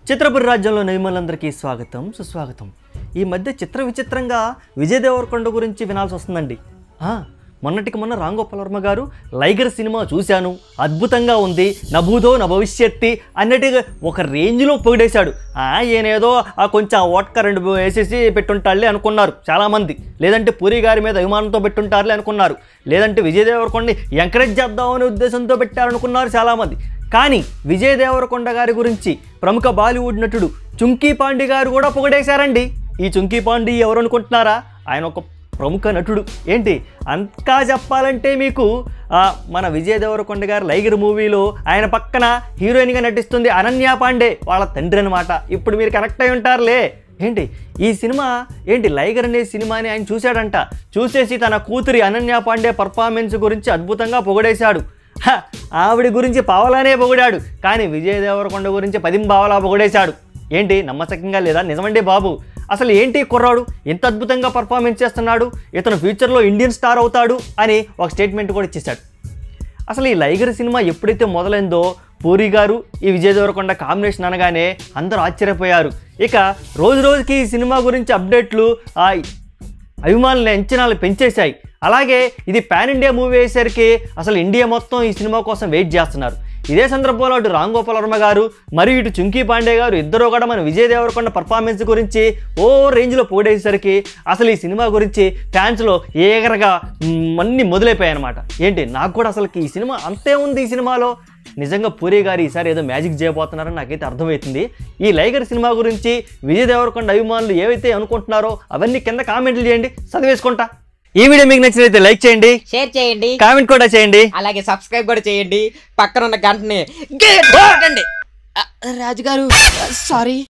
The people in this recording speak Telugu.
చిత్రపురి రాజ్యంలో నైమలందరికీ స్వాగతం సుస్వాగతం ఈ మధ్య చిత్ర విచిత్రంగా విజయ్ దేవరకొండ గురించి వినాల్సి వస్తుందండి ఆ, మొన్నటికి మొన్న రామ్ గోపాల్ వర్మ గారు లైగర్ సినిమా చూశాను అద్భుతంగా ఉంది నభూతో నా భవిష్యత్తి అన్నట్టుగా ఒక రేంజ్లో పొగిడేశాడు ఆ, ఈయనేదో ఆ కొంచెం ఓట్క రెండు వేసేసి పెట్టుంటాడులే అనుకున్నారు చాలామంది లేదంటే పూరి గారి మీద అభిమానంతో పెట్టుంటారులే అనుకున్నారు లేదంటే విజయ్ దేవరకొండని ఎంకరేజ్ చేద్దామనే ఉద్దేశంతో పెట్టారనుకున్నారు చాలామంది కానీ విజయ్ దేవరకొండ గారి గురించి ప్రముఖ బాలీవుడ్ నటుడు చుంకీ పాండే గారు కూడా పొగడేశారండి ఈ చుంకీ పాండే ఎవరు అనుకుంటున్నారా ఆయన ఒక ప్రముఖ నటుడు ఏంటి అంతా చెప్పాలంటే మీకు ఆ, మన విజయ్ దేవరకొండ గారి లైగర్ మూవీలో ఆయన పక్కన హీరోయిన్గా నటిస్తుంది అనన్య పాండే వాళ్ళ తండ్రి అనమాట ఇప్పుడు మీరు కనెక్ట్ అయి ఉంటారులే ఏంటి ఈ సినిమా ఏంటి లైగర్ అనే సినిమాని ఆయన చూశాడంట చూసేసి తన కూతురి అనన్య పాండే పర్ఫార్మెన్స్ గురించి అద్భుతంగా పొగడేశాడు హ, ఆవిడ గురించి పావలానే పొగిడాడు కానీ విజయ్ దేవరకొండ గురించి పదిం పావలా పొగిడేశాడు ఏంటి నమ్మసకంగా లేదా నిజమండి బాబు అసలు ఏంటి ఈ కుర్రాడు ఎంత అద్భుతంగా పర్ఫార్మెన్స్ చేస్తున్నాడు ఇతను ఫ్యూచర్లో ఇండియన్ స్టార్ అవుతాడు అని ఒక స్టేట్మెంట్ కూడా ఇచ్చేశాడు అసలు ఈ లైగర్ సినిమా ఎప్పుడైతే మొదలైందో పూరి గారు ఈ విజయ్ దేవరకొండ కాంబినేషన్ అనగానే అందరూ ఆశ్చర్యపోయారు ఇక రోజు రోజుకి ఈ సినిమా గురించి అప్డేట్లు ఆ అభిమానుల అంచనాలు పెంచేశాయి అలాగే ఇది పాన్ ఇండియా మూవీ అయ్యేసరికి అసలు ఇండియా మొత్తం ఈ సినిమా కోసం వెయిట్ చేస్తున్నారు ఇదే సందర్భంలో అటు రామ్ గోపాల్ వర్మ గారు మరియు ఇటు చుంకీ పాండే గారు ఇద్దరు కూడా మన విజయ్ దేవరకొండ పర్ఫార్మెన్స్ గురించి ఓ రేంజ్లో పోడేసరికి అసలు ఈ సినిమా గురించి ఫ్యాన్స్లో ఏగరగా మ్, అన్నీ మొదలైపోయాయి అనమాట ఏంటి నాకు కూడా అసలు ఈ సినిమా అంతే ఉంది ఈ సినిమాలో నిజంగా పూరి గారు ఈసారి ఏదో మ్యాజిక్ చేయబోతున్నారని నాకైతే అర్థమవుతుంది ఈ లైగర్ సినిమా గురించి విజయ్ దేవరకొండ అభిమానులు ఏవైతే అనుకుంటున్నారో అవన్నీ కింద కామెంట్లు చేయండి చదివేసుకుంటా ఈ వీడియో మీకు నచ్చినైతే లైక్ చేయండి షేర్ చేయండి కామెంట్ కూడా చేయండి అలాగే సబ్స్క్రైబ్ కూడా చేయండి పక్కన ఉన్న గంటని గట్టిగా కొట్టండి. ఆ, రాజుగారు సారీ